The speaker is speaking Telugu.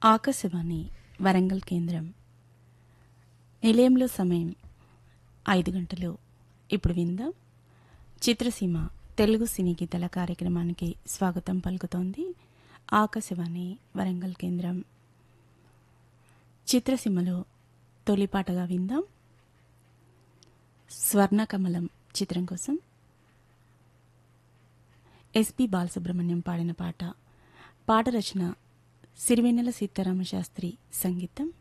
ఆకాశవాణి వరంగల్ కేంద్రం నిలయంలో సమయం ఐదు గంటలు ఇప్పుడు విందాం చిత్రసీమ తెలుగు సినీ గీతల కార్యక్రమానికి స్వాగతం పలుకుతోంది ఆకాశవాణి వరంగల్ కేంద్రం చిత్రసీమలో తొలిపాటగా విందాం స్వర్ణకమలం చిత్రం కోసం ఎస్పి బాలసుబ్రహ్మణ్యం పాడిన పాట పాట రచన సిరివెన్నెల సీతారామ శాస్త్రి సంగీతం